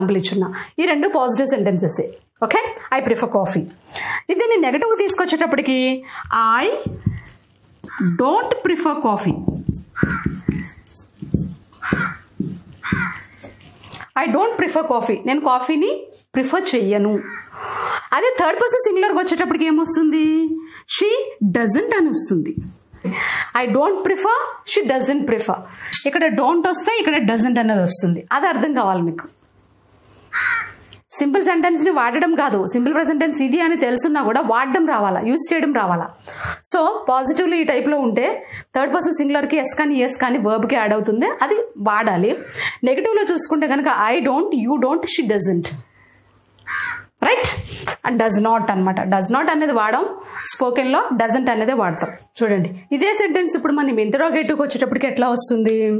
example ఇచ్చున్నా ఈ రెండు positive sentences okay I prefer coffee దీన్ని నెగటివ్ తీసుకొచ్చేటప్పటికి I don't prefer coffee I don't prefer coffee నేను కాఫీని ప్రిఫర్ చెయ్యను అదే థర్డ్ పర్సన్ సింగులర్కి వచ్చేటప్పటికి ఏమొస్తుంది షీ డజంట్ అని వస్తుంది I don't prefer she doesn't prefer ఇక్కడ డోంట్ వస్తే ఇక్కడ డజంట్ అనేది వస్తుంది అది అర్థం కావాలి మీకు సింపుల్ సెంటెన్స్ని వాడడం కాదు సింపుల్ ప్రెసెంటెన్స్ ఇది అని తెలుసున్నా కూడా వాడడం రావాలా యూజ్ చేయడం రావాలా సో పాజిటివ్లీ ఈ టైప్లో ఉంటే థర్డ్ పర్సన్ సింగులర్కి ఎస్ కానీ ఎస్ కానీ వర్బ్కి యాడ్ అవుతుంది అది వాడాలి నెగిటివ్లో చూసుకుంటే కనుక I don't you don't she doesn't right and does not అనమాట డస్ నాట్ అనేది వాడడం స్పోకెన్లో డజంట్ అనేది వాడతాం చూడండి ఇదే సెంటెన్స్ ఇప్పుడు మనం ఇంటరోగేటివ్కి వచ్చేటప్పటికి ఎట్లా వస్తుంది